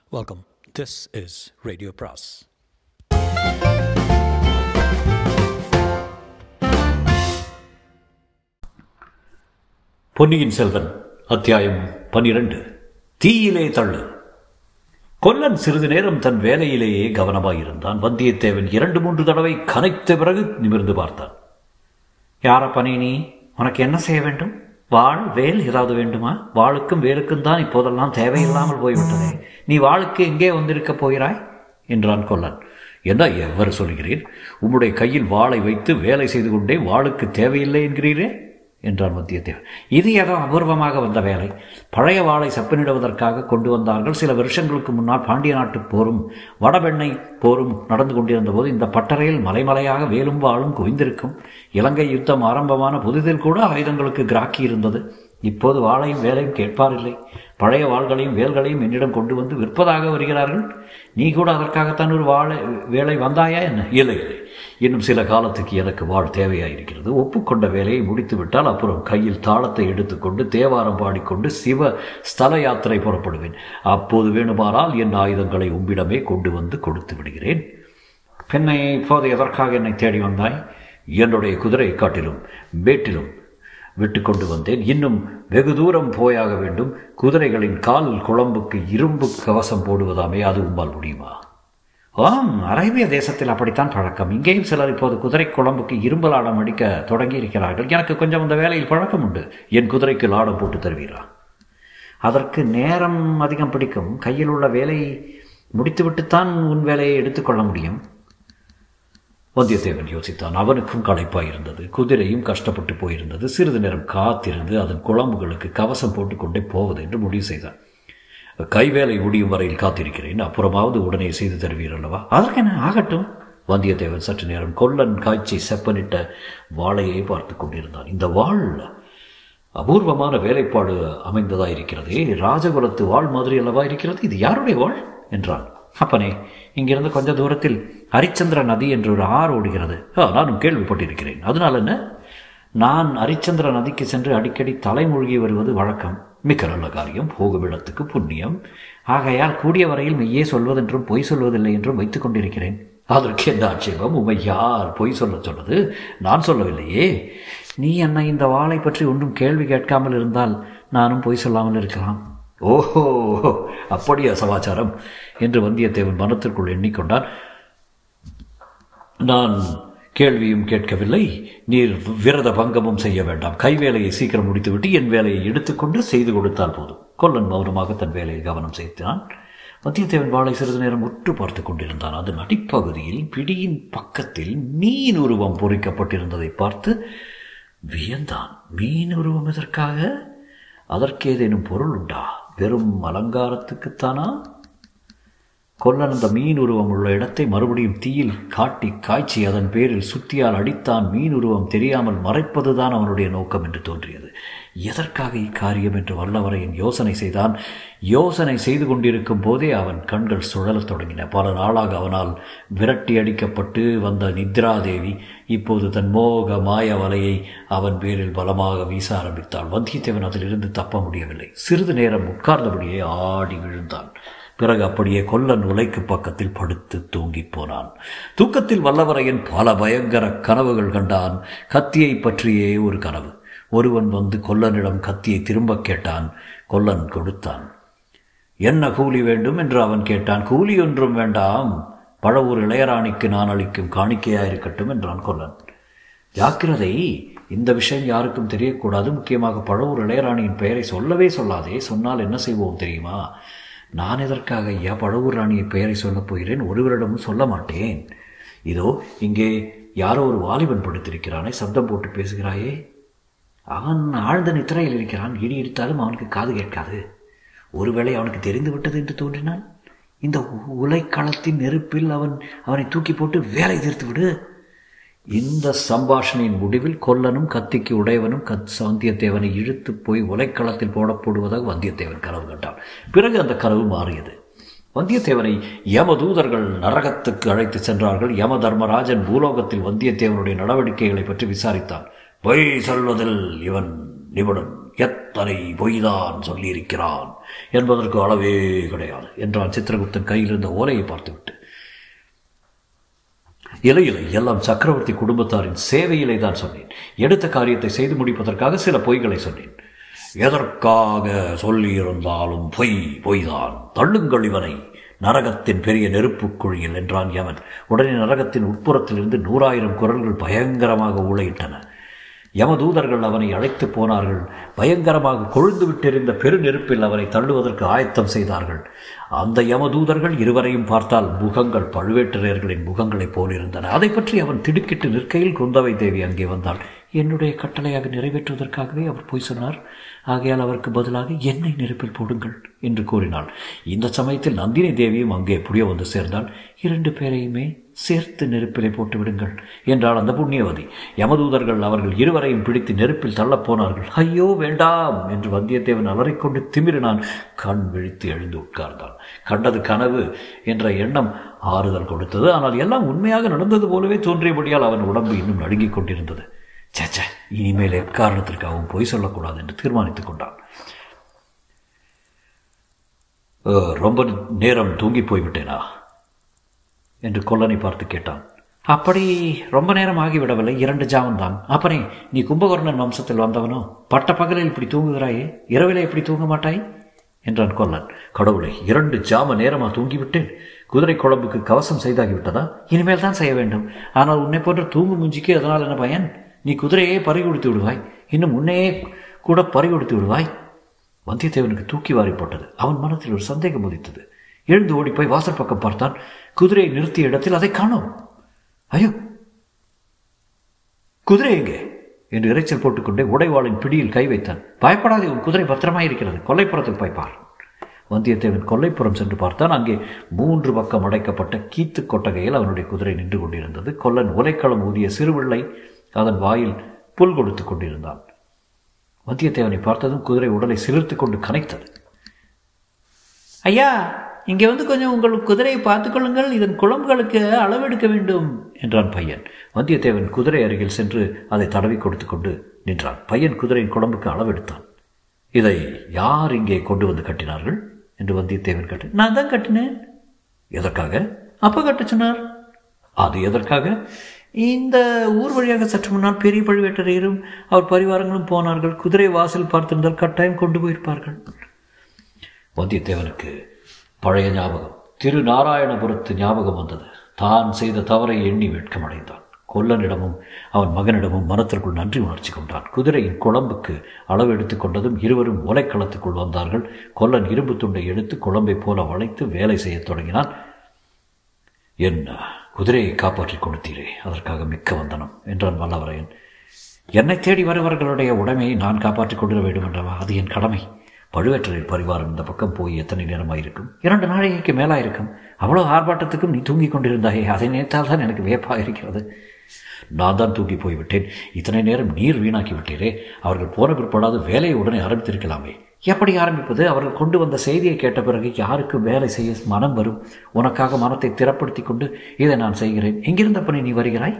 Welcome. This is Radio Pras. பொன்னியின் செல்வன் அத்தியாயம் பனிரெண்டு தீயிலே தள்ளு கொல்லன் சிறிது நேரம் தன் வேலையிலேயே கவனமாயிருந்தான் வந்தியத்தேவன் இரண்டு மூன்று தடவை கனைத்த பிறகு நிமிர்ந்து பார்த்தான் யாரப்பனே நீ உனக்கு என்ன செய்ய வேண்டும் வாழ் வேல் ஏதாவது வேண்டுமா வாளுக்கும் வேலுக்கும் தான் இப்போதெல்லாம் தேவையில்லாமல் போய்விட்டதே நீ வாளுக்கு எங்கே வந்திருக்கப் போகிறாய் என்றான் கொல்லன் என்ன எவ்வாறு சொல்கிறீர் உம்முடைய கையில் வாளை வைத்து வேலை செய்து கொண்டே வாளுக்கு தேவையில்லை என்கிறீரே என்றான் வந்தியத்தேவன் இது ஏதோ அபூர்வமாக வந்த வேலை பழைய வாளை செப்பனிடுவதற்காக கொண்டு வந்தார்கள் சில வருஷங்களுக்கு முன்னால் பாண்டிய நாட்டு போரும் வடபெண்ணை போரும் நடந்து கொண்டிருந்த போது இந்த பட்டறையில் மலைமலையாக வேலும் வாளும் குவிந்திருக்கும் இலங்கை யுத்தம் ஆரம்பமான புதிதில் கூட ஆயுதங்களுக்கு கிராக்கி இருந்தது இப்போது வாளையும் வேலையும் கேட்பாரில்லை பழைய வாள்களையும் வேல்களையும் என்னிடம் கொண்டு வந்து விற்பதாக வருகிறார்கள் நீ கூட அதற்காகத்தான் ஒரு வாழை வேலை வந்தாயா என்ன இல்லை இல்லை இன்னும் சில காலத்துக்கு எனக்கு வாழ் தேவையாயிருக்கிறது ஒப்புக்கொண்ட வேலையை முடித்து விட்டால் அப்புறம் கையில் தாளத்தை எடுத்துக்கொண்டு தேவாரம் பாடிக்கொண்டு சிவ ஸ்தல யாத்திரை புறப்படுவேன் அப்போது வேணுமானால் என் ஆயுதங்களை உம்மிடமே கொண்டு வந்து கொடுத்து விடுகிறேன் பெண்ணை இப்போது எதற்காக என்னை தேடி வந்தாய் என்னுடைய குதிரை காட்டிலும் பேட்டிலும் விட்டு கொண்டு வந்தேன் இன்னும் வெகு தூரம் போயாக வேண்டும் குதிரைகளின் கால் குழம்புக்கு இரும்பு கவசம் போடுவதாமே அது உம்மால் முடியுமா ஆம் அரேபிய தேசத்தில் அப்படித்தான் பழக்கம் இங்கேயும் சிலர் இப்போது குதிரை குழம்புக்கு இரும்பு லாடம் அடிக்க தொடங்கி இருக்கிறார்கள் எனக்கு கொஞ்சம் அந்த வேலையில் பழக்கம் உண்டு என் குதிரைக்கு லாடம் போட்டு தருவீரா அதற்கு நேரம் அதிகம் பிடிக்கும் கையில் உள்ள வேலை முடித்துவிட்டுத்தான் உன் வேலையை எடுத்துக்கொள்ள முடியும் வந்தியத்தேவன் யோசித்தான் அவனுக்கும் களைப்பாய் இருந்தது குதிரையும் கஷ்டப்பட்டு போயிருந்தது சிறிது நேரம் காத்திருந்து அதன் குழம்புகளுக்கு கவசம் போட்டுக்கொண்டே போவது என்று முடிவு செய்தான் கைவேலை முடியும் வரையில் காத்திருக்கிறேன் அப்புறமாவது உடனே செய்து தருவீர் அல்லவா அதற்கு என்ன ஆகட்டும் வந்தியத்தேவன் சற்று நேரம் கொல்லன் காய்ச்சி செப்பனிட்ட வாழையை பார்த்து கொண்டிருந்தான் இந்த வாழ் அபூர்வமான வேலைப்பாடு அமைந்ததா இருக்கிறதே ராஜகுலத்து வாழ் மாதிரி அல்லவா இருக்கிறது இது யாருடைய வாழ் என்றான் அப்பனே இங்கிருந்து கொஞ்ச தூரத்தில் ஹரிச்சந்திர நதி என்று ஒரு ஆறு ஓடுகிறது ஆ நானும் கேள்விப்பட்டிருக்கிறேன் அதனால் என்ன நான் ஹரிச்சந்திர நதிக்கு சென்று அடிக்கடி தலைமூழ்கி வருவது வழக்கம் மிக்க நல்ல காரியம் போகும் இடத்துக்கு புண்ணியம் ஆகையால் கூடிய வரையில் மெய்யே சொல்வதென்றும் பொய் சொல்வதில்லை என்றும் வைத்துக் கொண்டிருக்கிறேன் அதற்கு என்ன ஆட்சேபம் உமை யார் பொய் சொல்ல சொன்னது நான் சொல்லவில்லையே நீ என்னை இந்த வாளை பற்றி ஒன்றும் கேள்வி கேட்காமல் இருந்தால் நானும் பொய் சொல்லாமல் இருக்கலாம் ஓஹோ அப்படியா சமாச்சாரம் என்று வந்தியத்தேவன் மனத்திற்குள் எண்ணிக்கொண்டான் நான் கேள்வியும் கேட்கவில்லை நீர் விரத பங்கமும் செய்ய வேண்டாம் கைவேலையை சீக்கிரம் முடித்துவிட்டு என் வேலையை எடுத்துக்கொண்டு செய்து கொடுத்தால் போதும் கொல்லன் மௌனமாக தன் வேலையில் கவனம் செலுத்தினான் வந்தியத்தேவன் வாளை சிறிது நேரம் உற்று பார்த்து கொண்டிருந்தான் அதன் அடிப்பகுதியில் பிடியின் பக்கத்தில் மீன் உருவம் பொறிக்கப்பட்டிருந்ததை பார்த்து வியந்தான் மீன் உருவம் எதற்காக அதற்கு ஏதேனும் பொருள் உண்டா வெறும் அலங்காரத்துக்குத்தானா கொல்லன் அந்த மீன் உருவம் உள்ள இடத்தை மறுபடியும் தீயில் காட்டி காய்ச்சி அதன் பேரில் சுத்தியால் அடித்தான் மீன் உருவம் தெரியாமல் மறைப்பதுதான் அவனுடைய நோக்கம் என்று தோன்றியது எதற்காக இக்காரியம் என்று வல்லவரையின் யோசனை செய்தான் யோசனை செய்து கொண்டிருக்கும் போதே அவன் கண்கள் சுழலத் தொடங்கின பல நாளாக அவனால் விரட்டி அடிக்கப்பட்டு வந்த நித்ராதேவி இப்போது தன் மோக மாய வலையை அவன் பேரில் பலமாக வீச ஆரம்பித்தாள் வந்தியத்தேவன் அதிலிருந்து தப்ப முடியவில்லை சிறிது நேரம் உட்கார்ந்தபடியே ஆடி விழுந்தான் பிறகு அப்படியே கொல்லன் உலைக்கு பக்கத்தில் படுத்து தூங்கிப் போனான் தூக்கத்தில் வல்லவரையன் பல பயங்கர கனவுகள் கண்டான் கத்தியை பற்றியே ஒரு கனவு ஒருவன் வந்து கொல்லனிடம் கத்தியை திரும்பக் கேட்டான் கொல்லன் கொடுத்தான் என்ன கூலி வேண்டும் என்று அவன் கேட்டான் கூலி ஒன்றும் வேண்டாம் பழவூர் இளையராணிக்கு நான் அளிக்கும் காணிக்கையாயிருக்கட்டும் என்றான் கொல்லன் ஜாக்கிரதை இந்த விஷயம் யாருக்கும் தெரியக்கூடாது முக்கியமாக பழவூர் இளையராணியின் பெயரை சொல்லவே சொல்லாதே சொன்னால் என்ன செய்வோம் தெரியுமா நான் எதற்காக ஐயா பழவூர் ராணியை பெயரை சொல்லப் போகிறேன் ஒருவரிடமும் சொல்ல மாட்டேன் இதோ இங்கே யாரோ ஒரு வாலிபன் படுத்திருக்கிறானே சப்தம் போட்டு பேசுகிறாயே அவன் ஆழ்ந்த நித்திரையில் இருக்கிறான் இடி இடித்தாலும் அவனுக்கு காது கேட்காது ஒருவேளை அவனுக்கு தெரிந்து விட்டது என்று தோன்றினான் இந்த உலைக்களத்தின் நெருப்பில் அவன் அவனை தூக்கி போட்டு வேலை தீர்த்து விடு இந்த சம்பாஷணையின் முடிவில் கொல்லனும் கத்திக்கு உடையவனும் கத் வந்தியத்தேவனை இழுத்து போய் உலைக்களத்தில் போடப்படுவதாக வந்தியத்தேவன் கனவு கண்டான் பிறகு அந்த கனவு மாறியது வந்தியத்தேவனை யமதூதர்கள் நரகத்துக்கு அழைத்து சென்றார்கள் யம தர்மராஜன் பூலோகத்தில் வந்தியத்தேவனுடைய நடவடிக்கைகளை பற்றி விசாரித்தான் பொய் சொல்வதில் இவன் நிபுணன் எத்தனை பொய்தான் சொல்லியிருக்கிறான் என்பதற்கு அளவே கிடையாது என்றான் சித்திரகுப்தன் கையில் இருந்த ஓலையை பார்த்துவிட்டு இலை இலை எல்லாம் சக்கரவர்த்தி குடும்பத்தாரின் சேவையிலே தான் சொன்னேன் எடுத்த காரியத்தை செய்து முடிப்பதற்காக சில பொய்களை சொன்னேன் எதற்காக சொல்லியிருந்தாலும் பொய் பொய்தான் தள்ளுங்கள் இவனை நரகத்தின் பெரிய நெருப்புக் குழியில் என்றான் யமன் உடனே நரகத்தின் உட்புறத்திலிருந்து நூறாயிரம் குரல்கள் பயங்கரமாக ஊழையிட்டன யமதூதர்கள் அவனை அழைத்து போனார்கள் பயங்கரமாக கொழுந்து விட்டிருந்த பெரு நெருப்பில் அவனை தள்ளுவதற்கு ஆயத்தம் செய்தார்கள் அந்த யமதூதர்கள் இருவரையும் பார்த்தால் முகங்கள் பழுவேட்டரையர்களின் முகங்களைப் போலிருந்தன அதை பற்றி அவன் திடுக்கிட்டு நிற்கையில் குந்தவை தேவி அங்கே வந்தாள் என்னுடைய கட்டளையாக நிறைவேற்றுவதற்காகவே அவர் போய் சொன்னார் ஆகையால் அவருக்கு பதிலாக என்னை நெருப்பில் போடுங்கள் என்று கூறினாள் இந்த சமயத்தில் நந்தினி தேவியும் அங்கே புரிய வந்து சேர்ந்தால் இரண்டு பேரையுமே சேர்த்து நெருப்பிலே போட்டு விடுங்கள் என்றாள் அந்த புண்ணியவதி யமதூதர்கள் அவர்கள் இருவரையும் பிடித்து நெருப்பில் தள்ளப் போனார்கள் ஐயோ வேண்டாம் என்று வந்தியத்தேவன் அலறிக்கொண்டு திமிரினான் கண் விழித்து எழுந்து உட்கார்ந்தான் கண்டது கனவு என்ற எண்ணம் ஆறுதல் கொடுத்தது ஆனால் எல்லாம் உண்மையாக நடந்தது போலவே தோன்றியபடியால் அவன் உடம்பு இன்னும் நடுங்கிக் கொண்டிருந்தது சேச்சே இனிமேல் எக்காரணத்திற்காகவும் பொய் சொல்லக்கூடாது என்று தீர்மானித்துக் கொண்டான் ரொம்ப நேரம் தூங்கி போய்விட்டேனா என்று கொல்லனை பார்த்து கேட்டான் அப்படி ரொம்ப நேரம் ஆகிவிடவில்லை இரண்டு ஜாமம் தான் அப்பனே நீ கும்பகர்ணன் வம்சத்தில் வந்தவனோ பட்ட பகலில் இப்படி தூங்குகிறாயே இரவிலே இப்படி தூங்க மாட்டாய் என்றான் கொல்லன் கடவுளை இரண்டு ஜாம நேரமா தூங்கிவிட்டேன் குதிரை குழம்புக்கு கவசம் செய்தாகிவிட்டதா இனிமேல் தான் செய்ய வேண்டும் ஆனால் உன்னை போன்ற தூங்கு முஞ்சிக்கு அதனால் என்ன பயன் நீ குதிரையே பறி கொடுத்து விடுவாய் இன்னும் முன்னையே கூட பறி கொடுத்து விடுவாய் வந்தியத்தேவனுக்கு தூக்கி வாரி போட்டது அவன் மனத்தில் ஒரு சந்தேகம் உதித்தது எழுந்து ஓடி போய் வாசல் பக்கம் பார்த்தான் குதிரையை நிறுத்திய இடத்தில் அதை காணோம் ஐயோ குதிரை எங்கே என்று இறைச்சல் போட்டுக்கொண்டே உடைவாளின் பிடியில் கை வைத்தான் பயப்படாதே உன் குதிரை பத்திரமாய் இருக்கிறது கொல்லைப்புறத்துக்கு போய் பார் வந்தியத்தேவன் கொல்லைப்புறம் சென்று பார்த்தான் அங்கே மூன்று பக்கம் அடைக்கப்பட்ட கீத்து கொட்டகையில் அவனுடைய குதிரை நின்று கொண்டிருந்தது கொல்லன் உலைக்களம் ஊதிய சிறுவிள்ளை அதன் வாயில் புல் கொடுத்து கொண்டிருந்தான் வந்தியத்தேவனை பார்த்ததும் குதிரை உடலை சிலிர்த்து கொண்டு கனைத்தது ஐயா இங்கே வந்து கொஞ்சம் உங்கள் குதிரையை பார்த்துக்கொள்ளுங்கள் இதன் குழம்புகளுக்கு அளவெடுக்க வேண்டும் என்றான் பையன் வந்தியத்தேவன் குதிரை அருகில் சென்று அதை தடவி கொடுத்து கொண்டு நின்றான் பையன் குதிரையின் குழம்புக்கு அளவெடுத்தான் இதை யார் இங்கே கொண்டு வந்து கட்டினார்கள் என்று வந்தியத்தேவன் கேட்டு நான் தான் கட்டினேன் எதற்காக அப்போ கட்ட சொன்னார் அது எதற்காக இந்த ஊர் வழியாக சற்று முன்னால் பெரிய பழுவேட்டரையரும் அவர் பரிவாரங்களும் போனார்கள் குதிரை வாசல் பார்த்திருந்தால் கட்டாயம் கொண்டு போயிருப்பார்கள் வந்தியத்தேவனுக்கு பழைய ஞாபகம் திரு நாராயணபுரத்து ஞாபகம் வந்தது தான் செய்த தவறை எண்ணி வெட்கமடைந்தான் கொல்லனிடமும் அவன் மகனிடமும் மனத்திற்குள் நன்றி உணர்ச்சி கொண்டான் குதிரையின் குழம்புக்கு அளவு எடுத்துக் கொண்டதும் இருவரும் ஒலைக்களத்துக்குள் வந்தார்கள் கொல்லன் இரும்பு துண்டை எடுத்து குழம்பை போல வளைத்து வேலை செய்யத் தொடங்கினான் என்ன குதிரையை காப்பாற்றி கொடுத்தீரே அதற்காக மிக்க வந்தனம் என்றான் வல்லவரையன் என்னை தேடி வருவர்களுடைய உடைமையை நான் காப்பாற்றிக் கொண்டிட வேண்டும் என்றவா அது என் கடமை பழுவேற்றரின் பரிவாரம் இந்த பக்கம் போய் எத்தனை நேரமாயிருக்கும் இரண்டு நாளைக்கு மேலாயிருக்கும் அவ்வளோ ஆர்ப்பாட்டத்துக்கும் நீ தூங்கி கொண்டிருந்தாயே அதை நினைத்தால் தான் எனக்கு வியப்பாக இருக்கிறது நான் தான் தூங்கி போய்விட்டேன் இத்தனை நேரம் நீர் வீணாக்கி விட்டீரே அவர்கள் போன பிற்பாடாது வேலையை உடனே ஆரம்பித்திருக்கலாமே எப்படி ஆரம்பிப்பது அவர்கள் கொண்டு வந்த செய்தியை கேட்ட பிறகு யாருக்கு வேலை செய்ய மனம் வரும் உனக்காக மனத்தை திறப்படுத்தி கொண்டு இதை நான் செய்கிறேன் எங்கிருந்த பணி நீ வருகிறாய்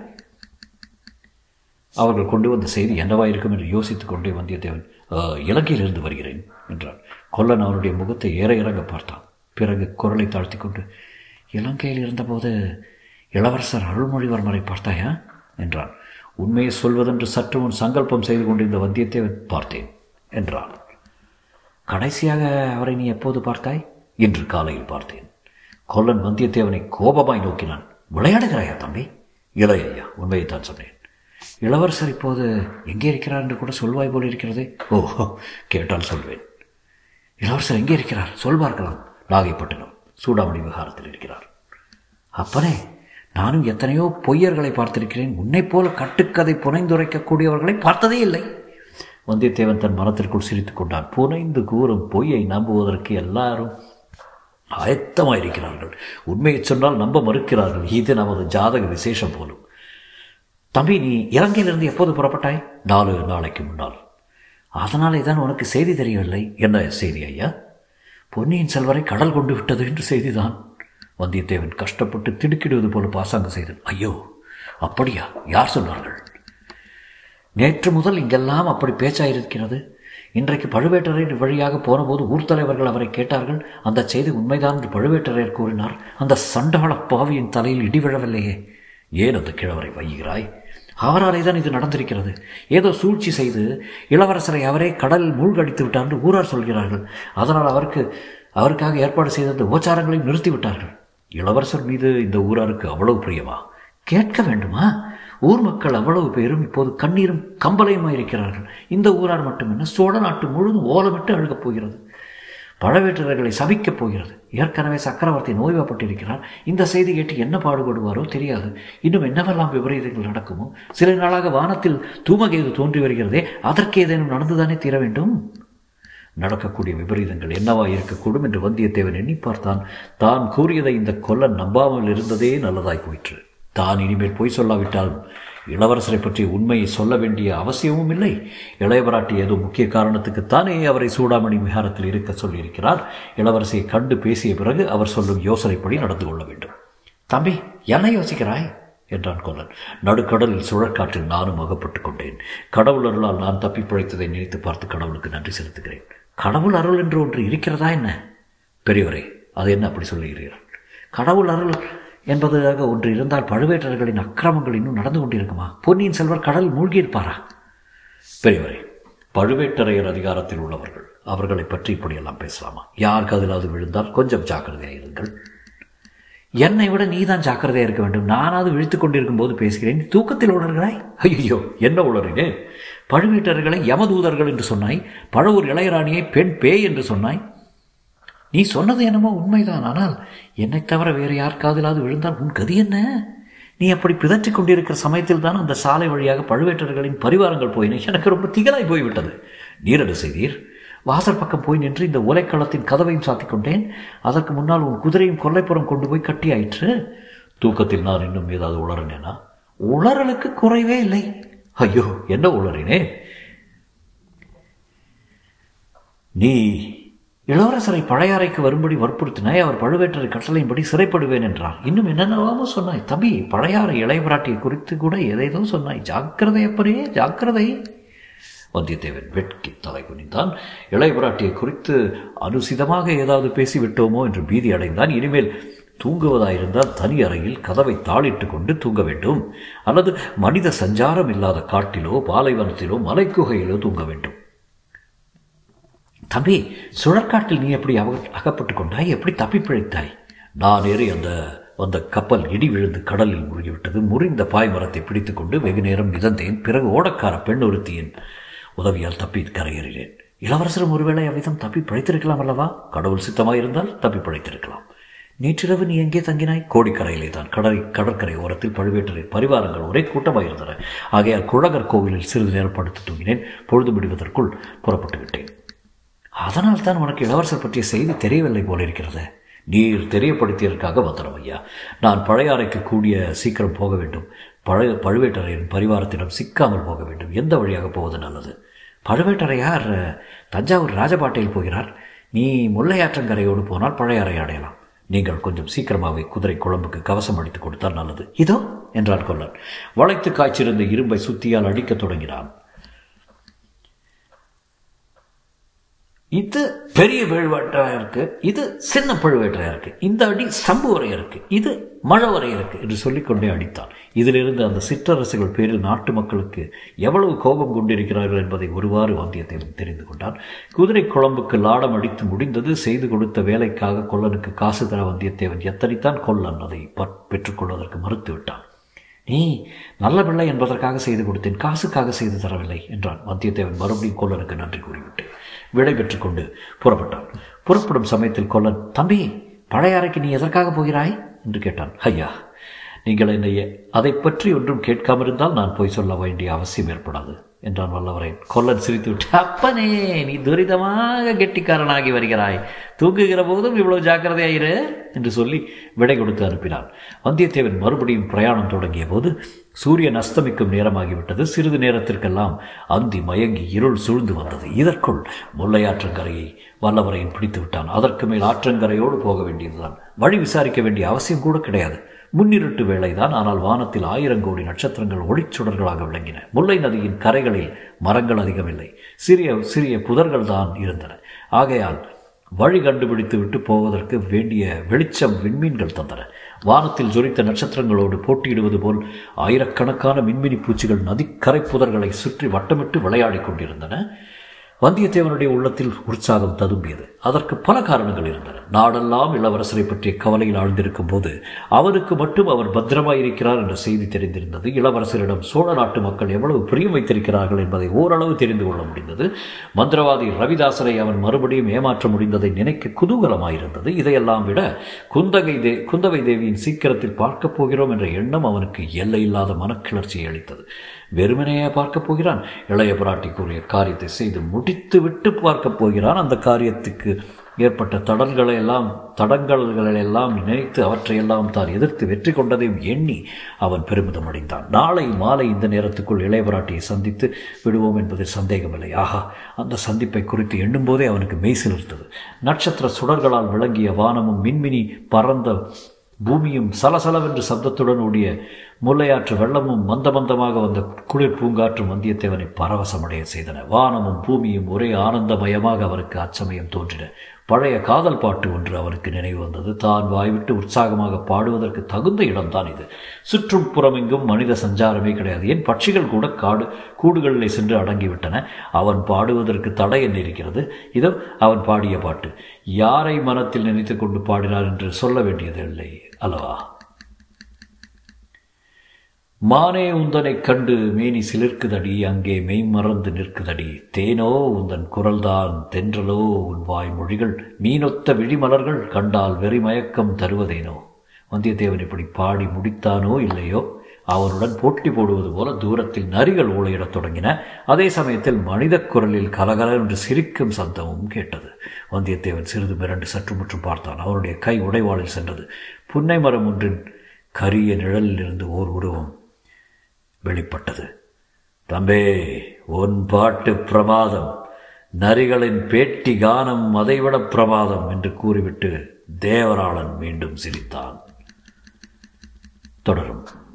அவர்கள் கொண்டு வந்த செய்தி என்னவாயிருக்கும் என்று யோசித்துக் கொண்டே வந்தியத்தேவன் இலங்கையிலிருந்து வருகிறேன் என்றான் கொல்லன் அவனுடைய முகத்தை ஏற இறங்க பார்த்தான் பிறகு குரலை தாழ்த்தி கொண்டு இலங்கையில் இருந்தபோது இளவரசர் அருள்மொழிவர்மரை பார்த்தாயா என்றான் உண்மையை சொல்வதென்று சற்று முன் சங்கல்பம் செய்து கொண்டிருந்த வந்தியத்தேவன் பார்த்தேன் என்றான் கடைசியாக அவரை நீ எப்போது பார்த்தாய் இன்று காலையில் பார்த்தேன் கொல்லன் வந்தியத்தேவனை கோபமாய் நோக்கினான் விளையாடுகிறாயா தம்பி இளைய ஐயா உண்மையைத்தான் சொன்னேன் இளவரசர் இப்போது எங்கே இருக்கிறார் என்று கூட சொல்வாய் போல் இருக்கிறதே ஓ கேட்டால் சொல்வேன் இளவரசர் எங்கே இருக்கிறார் சொல் பார்க்கலாம் நாகைப்பட்டினம் சூடாமணி விவகாரத்தில் இருக்கிறார் அப்பனே நானும் எத்தனையோ பொய்யர்களை பார்த்திருக்கிறேன் உன்னைப் போல கட்டுக்கதை புனைந்துரைக்கக்கூடியவர்களை பார்த்ததே இல்லை வந்தியத்தேவன் தன் மனத்திற்குள் சிரித்து கொண்டான் புனைந்து கூறும் பொய்யை நம்புவதற்கு எல்லாரும் ஆயத்தமாயிருக்கிறார்கள் உண்மையை சொன்னால் நம்ப மறுக்கிறார்கள் இது நமது ஜாதக விசேஷம் போலும் தம்பி நீ இலங்கையிலிருந்து எப்போது புறப்பட்டாய் நாலு நாளைக்கு முன்னால் அதனாலே தான் உனக்கு செய்தி தெரியவில்லை என்ன செய்தி ஐயா பொன்னியின் செல்வரை கடல் கொண்டு விட்டது என்று செய்திதான் வந்தியத்தேவன் கஷ்டப்பட்டு திடுக்கிடுவது போல பாசாங்க செய்தன் ஐயோ அப்படியா யார் சொன்னார்கள் நேற்று முதல் இங்கெல்லாம் அப்படி பேச்சாயிருக்கிறது இன்றைக்கு பழுவேட்டரையர் வழியாக போனபோது ஊர் தலைவர்கள் அவரை கேட்டார்கள் அந்த செய்தி உண்மைதான் என்று பழுவேட்டரையர் கூறினார் அந்த சண்டாள பாவியின் தலையில் இடி விழவில்லையே ஏன் அந்த கிழவரை வைகிறாய் அவராலே தான் இது நடந்திருக்கிறது ஏதோ சூழ்ச்சி செய்து இளவரசரை அவரே கடலில் மூழ்கடித்து விட்டார் என்று ஊரார் சொல்கிறார்கள் அதனால் அவருக்கு அவருக்காக ஏற்பாடு செய்த அந்த உபச்சாரங்களையும் நிறுத்திவிட்டார்கள் இளவரசர் மீது இந்த ஊராருக்கு அவ்வளவு பிரியமா கேட்க வேண்டுமா ஊர் மக்கள் அவ்வளவு பேரும் இப்போது கண்ணீரும் கம்பலையுமா இருக்கிறார்கள் இந்த ஊரார் மட்டுமென்ன சோழ நாட்டு முழுதும் ஓலமிட்டு அழுகப் போகிறது பழவேற்றர்களை சபிக்கப் போகிறது ஏற்கனவே சக்கரவர்த்தி நோய்வாப்பட்டிருக்கிறார் இந்த செய்தி கேட்டு என்ன பாடுபடுவாரோ தெரியாது இன்னும் என்னவெல்லாம் விபரீதங்கள் நடக்குமோ சில நாளாக வானத்தில் தூமகேது தோன்றி வருகிறதே அதற்கு ஏதேனும் நடந்துதானே தீர வேண்டும் நடக்கக்கூடிய விபரீதங்கள் என்னவா இருக்கக்கூடும் என்று வந்தியத்தேவன் எண்ணி பார்த்தான் தான் கூறியதை இந்த கொல்லன் நம்பாமல் இருந்ததே நல்லதாய் போயிற்று தான் இனிமேல் பொய் சொல்லாவிட்டாலும் இளவரசரை பற்றி உண்மையை சொல்ல வேண்டிய அவசியமும் இல்லை இளையவராட்டி ஏதோ முக்கிய காரணத்துக்குத்தானே அவரை சூடாமணி விஹாரத்தில் இருக்க சொல்லியிருக்கிறார் இளவரசியை கண்டு பேசிய பிறகு அவர் சொல்லும் யோசனைப்படி நடந்து கொள்ள வேண்டும் தம்பி என்ன யோசிக்கிறாய் என்றான் கொல்லன் நடுக்கடலில் சுழற்காற்றில் நானும் அகப்பட்டுக் கொண்டேன் கடவுள் அருளால் நான் தப்பி பிழைத்ததை நினைத்து பார்த்து கடவுளுக்கு நன்றி செலுத்துகிறேன் கடவுள் அருள் என்று ஒன்று இருக்கிறதா என்ன பெரியவரே அது என்ன அப்படி சொல்லுகிறீர்கள் கடவுள் அருள் என்பதாக ஒன்று இருந்தால் பழுவேற்றர்களின் அக்கிரமங்கள் இன்னும் நடந்து கொண்டிருக்குமா பொன்னியின் செல்வர் கடல் மூழ்கியிருப்பாரா பெரியவரே பழுவேட்டரையர் அதிகாரத்தில் உள்ளவர்கள் அவர்களை பற்றி இப்படியெல்லாம் பேசலாமா யாருக்கு அதிலாவது விழுந்தால் கொஞ்சம் ஜாக்கிரதையாக இருங்கள் என்னை விட நீ தான் ஜாக்கிரதையாக இருக்க வேண்டும் நானாவது விழித்து கொண்டிருக்கும் போது பேசுகிறேன் தூக்கத்தில் உணர்கிறாய் ஐயோ என்ன உணர்கிறேன் பழுவேட்டர்களை யமதூதர்கள் என்று சொன்னாய் பழவூர் இளையராணியை பெண் பேய் என்று சொன்னாய் நீ சொன்னது என்னமோ உண்மைதான் ஆனால் என்னை தவிர வேறு யார் காதிலாவது விழுந்தால் உன் கதி என்ன நீ அப்படி பிதற்றிக் கொண்டிருக்கிற சமயத்தில் தான் அந்த சாலை வழியாக பழுவேட்டர்களின் பரிவாரங்கள் போயின எனக்கு ரொம்ப திகழாய் போய்விட்டது நீரடு செய்தீர் வாசல் பக்கம் போய் நின்று இந்த ஓலைக்களத்தின் கதவையும் சாத்திக் கொண்டேன் அதற்கு முன்னால் உன் குதிரையும் கொல்லைப்புறம் கொண்டு போய் கட்டி ஆயிற்று தூக்கத்தில் நான் இன்னும் ஏதாவது உளறினேனா உளறலுக்கு குறைவே இல்லை ஐயோ என்ன உளறினேன் நீ இளவரசரை பழையாறைக்கு வரும்படி வற்புறுத்தினாய் அவர் பழுவேட்டரை கட்டளையின்படி சிறைப்படுவேன் என்றார் இன்னும் என்னென்னவாமோ சொன்னாய் தம்பி பழையாறை இளையவராட்டியை குறித்து கூட எதைதோ சொன்னாய் ஜாக்கிரதை அப்பனே ஜாக்கிரதை வந்தியத்தேவன் வெட்கி தலை குனிந்தான் இளையவராட்டியை குறித்து அனுசிதமாக ஏதாவது பேசிவிட்டோமோ என்று பீதி அடைந்தான் இனிமேல் தூங்குவதாயிருந்தால் தனி அறையில் கதவை தாளிட்டு கொண்டு தூங்க வேண்டும் அல்லது மனித சஞ்சாரம் இல்லாத காட்டிலோ பாலைவனத்திலோ மலைக்குகையிலோ தூங்க வேண்டும் தம்பி சுழற்காட்டில் நீ எப்படி அக அகப்பட்டு கொண்டாய் எப்படி தப்பி பிழைத்தாய் நான் ஏறி அந்த அந்த கப்பல் இடி விழுந்து கடலில் முழுகிவிட்டது முறிந்த பாய்மரத்தை பிடித்துக்கொண்டு வெகு நேரம் மிதந்தேன் பிறகு ஓடக்கார பெண் ஒருத்தியின் உதவியால் தப்பி கரையேறினேன் இளவரசரும் ஒருவேளை அவ்விதம் தப்பி பிழைத்திருக்கலாம் அல்லவா கடவுள் சித்தமாக இருந்தால் தப்பி பிழைத்திருக்கலாம் நேற்றிரவு நீ எங்கே தங்கினாய் கோடிக்கரையிலே தான் கடலை கடற்கரை ஓரத்தில் பழுவேட்டரை பரிவாரங்கள் ஒரே கூட்டமாக இருந்தன ஆகையால் குழகர் கோவிலில் சிறிது நேரம் படுத்து தூங்கினேன் பொழுது விடுவதற்குள் புறப்பட்டு விட்டேன் அதனால் தான் உனக்கு இளவரசர் பற்றிய செய்தி தெரியவில்லை போல இருக்கிறது நீர் தெரியப்படுத்தியதற்காக வந்தனம் ஐயா நான் பழையாறைக்கு கூடிய சீக்கிரம் போக வேண்டும் பழைய பழுவேட்டரையரின் பரிவாரத்திடம் சிக்காமல் போக வேண்டும் எந்த வழியாக போவது நல்லது பழுவேட்டரையார் தஞ்சாவூர் ராஜபாட்டையில் போகிறார் நீ முல்லையாற்றங்கரையோடு போனால் பழையாறை அடையலாம் நீங்கள் கொஞ்சம் சீக்கிரமாகவே குதிரை குழம்புக்கு கவசம் அடித்து கொடுத்தால் நல்லது இதோ என்றான் கொல்லன் வளைத்து காய்ச்சிருந்த இரும்பை சுத்தியால் அடிக்கத் தொடங்கினான் இது பெரிய பழுவேட்டரையா இருக்கு இது சின்ன பழுவேட்டரையா இருக்கு இந்த அடி சம்பு வரைய இருக்கு இது மழை வரைய இருக்கு என்று சொல்லிக்கொண்டே அடித்தான் இதிலிருந்து அந்த சிற்றரசுகள் பேரில் நாட்டு மக்களுக்கு எவ்வளவு கோபம் கொண்டிருக்கிறார்கள் என்பதை ஒருவாறு வந்தியத்தேவன் தெரிந்து கொண்டான் குதிரை குழம்புக்கு லாடம் அடித்து முடிந்தது செய்து கொடுத்த வேலைக்காக கொல்லனுக்கு காசு தர வந்தியத்தேவன் எத்தனைத்தான் கொல்லன் அதை பெற்றுக்கொள்வதற்கு மறுத்து விட்டான் நீ நல்ல பிள்ளை என்பதற்காக செய்து கொடுத்தேன் காசுக்காக செய்து தரவில்லை என்றான் வந்தியத்தேவன் மறுபடியும் கொல்லனுக்கு நன்றி கூறிவிட்டு விடை பெற்றுக் கொண்டு புறப்பட்டான் புறப்படும் சமயத்தில் கொல்லன் தம்பி பழைய அறைக்கு நீ எதற்காக போகிறாய் என்று கேட்டான் ஐயா நீங்கள் என்னை அதை பற்றி ஒன்றும் கேட்காமல் இருந்தால் நான் போய் சொல்ல வேண்டிய அவசியம் ஏற்படாது என்றான் வல்லவரேன் கொல்லன் சிரித்து விட்டு அப்பனே நீ துரிதமாக கெட்டிக்காரனாகி வருகிறாய் தூங்குகிற போதும் இவ்வளவு ஜாக்கிரதையாயிரு என்று சொல்லி விடை கொடுத்து அனுப்பினான் வந்தியத்தேவன் மறுபடியும் பிரயாணம் தொடங்கிய போது சூரியன் அஸ்தமிக்கும் நேரமாகிவிட்டது சிறிது நேரத்திற்கெல்லாம் அந்தி மயங்கி இருள் சூழ்ந்து வந்தது இதற்குள் முல்லையாற்றங்கரையை வல்லவரையின் பிடித்து விட்டான் அதற்கு மேல் ஆற்றங்கரையோடு போக வேண்டியதுதான் வழி விசாரிக்க வேண்டிய அவசியம் கூட கிடையாது முன்னிருட்டு வேளைதான் ஆனால் வானத்தில் ஆயிரம் கோடி நட்சத்திரங்கள் ஒளிச்சுடர்களாக விளங்கின முல்லை நதியின் கரைகளில் மரங்கள் அதிகமில்லை சிறிய சிறிய புதர்கள் தான் இருந்தன ஆகையால் வழி கண்டுபிடித்து விட்டு போவதற்கு வேண்டிய வெளிச்சம் விண்மீன்கள் தந்தன வானத்தில் ஜொலித்த நட்சத்திரங்களோடு போட்டியிடுவது போல் ஆயிரக்கணக்கான மின்மினி பூச்சிகள் நதிக்கரை புதர்களை சுற்றி வட்டமிட்டு விளையாடிக் கொண்டிருந்தன வந்தியத்தேவனுடைய உள்ளத்தில் உற்சாகம் ததும்பியது அதற்கு பல காரணங்கள் இருந்தன நாடெல்லாம் இளவரசரை பற்றிய கவலையில் ஆழ்ந்திருக்கும் போது அவருக்கு மட்டும் அவர் பத்திரமாயிருக்கிறார் என்ற செய்தி தெரிந்திருந்தது இளவரசரிடம் சோழ நாட்டு மக்கள் எவ்வளவு பிரியம் வைத்திருக்கிறார்கள் என்பதை ஓரளவு தெரிந்து கொள்ள முடிந்தது மந்திரவாதி ரவிதாசரை அவன் மறுபடியும் ஏமாற்ற முடிந்ததை நினைக்க குதூகலமாயிருந்தது இதையெல்லாம் விட குந்தகை தே குந்தவை தேவியின் சீக்கிரத்தில் பார்க்கப் போகிறோம் என்ற எண்ணம் அவனுக்கு எல்லையில்லாத மனக்கிளர்ச்சியை அளித்தது வெறுமனையே பார்க்கப் போகிறான் இளைய பிராட்டி கூறிய காரியத்தை செய்து முடித்து விட்டு பார்க்கப் போகிறான் அந்த காரியத்துக்கு ஏற்பட்ட தடல்களை எல்லாம் தடங்கல்களை எல்லாம் நினைத்து அவற்றையெல்லாம் தான் எதிர்த்து வெற்றி கொண்டதையும் எண்ணி அவன் பெருமிதம் அடைந்தான் நாளை மாலை இந்த நேரத்துக்குள் இளைய பிராட்டியை சந்தித்து விடுவோம் என்பதில் சந்தேகமில்லை ஆஹா அந்த சந்திப்பை குறித்து எண்ணும் போதே அவனுக்கு மெய்சிலிருந்தது நட்சத்திர சுடர்களால் விளங்கிய வானமும் மின்மினி பறந்த பூமியும் சலசலவென்று சப்தத்துடன் ஓடிய முல்லையாற்று வெள்ளமும் மந்த மந்தமாக வந்த குளிர் பூங்காற்றும் வந்தியத்தேவனை பரவசமடைய செய்தன வானமும் பூமியும் ஒரே ஆனந்தமயமாக அவருக்கு அச்சமயம் தோன்றின பழைய காதல் பாட்டு ஒன்று அவருக்கு நினைவு வந்தது தான் வாய்விட்டு உற்சாகமாக பாடுவதற்கு தகுந்த இடம்தான் இது சுற்றும் புறமெங்கும் மனித சஞ்சாரமே கிடையாது ஏன் பட்சிகள் கூட காடு கூடுகளில் சென்று அடங்கிவிட்டன அவன் பாடுவதற்கு தடை என்ன இருக்கிறது இதோ அவன் பாடிய பாட்டு யாரை மனத்தில் நினைத்து கொண்டு பாடினார் என்று சொல்ல வேண்டியதில்லை அல்லவா மானே உந்தனைக் கண்டு மேனி சிலிர்க்குதடி அங்கே மெய்மறந்து நிற்குதடி தேனோ உந்தன் குரல்தான் தென்றலோ உன் வாய்மொழிகள் மீனொத்த விழிமலர்கள் கண்டால் வெறிமயக்கம் தருவதேனோ வந்தியத்தேவன் இப்படி பாடி முடித்தானோ இல்லையோ அவனுடன் போட்டி போடுவது போல தூரத்தில் நரிகள் ஊழையிடத் தொடங்கின அதே சமயத்தில் மனித குரலில் கலகல என்று சிரிக்கும் சத்தமும் கேட்டது வந்தியத்தேவன் சிறிது மிரண்டு சற்று முற்றும் பார்த்தான் அவருடைய கை உடைவாளில் சென்றது புன்னை மரம் ஒன்றின் கரிய நிழலில் இருந்து ஓர் உருவம் வெளிப்பட்டது தம்பே உன் பாட்டு பிரமாதம் நரிகளின் பேட்டி கானம் அதைவிட பிரமாதம் என்று கூறிவிட்டு தேவராளன் மீண்டும் சிரித்தான் தொடரும்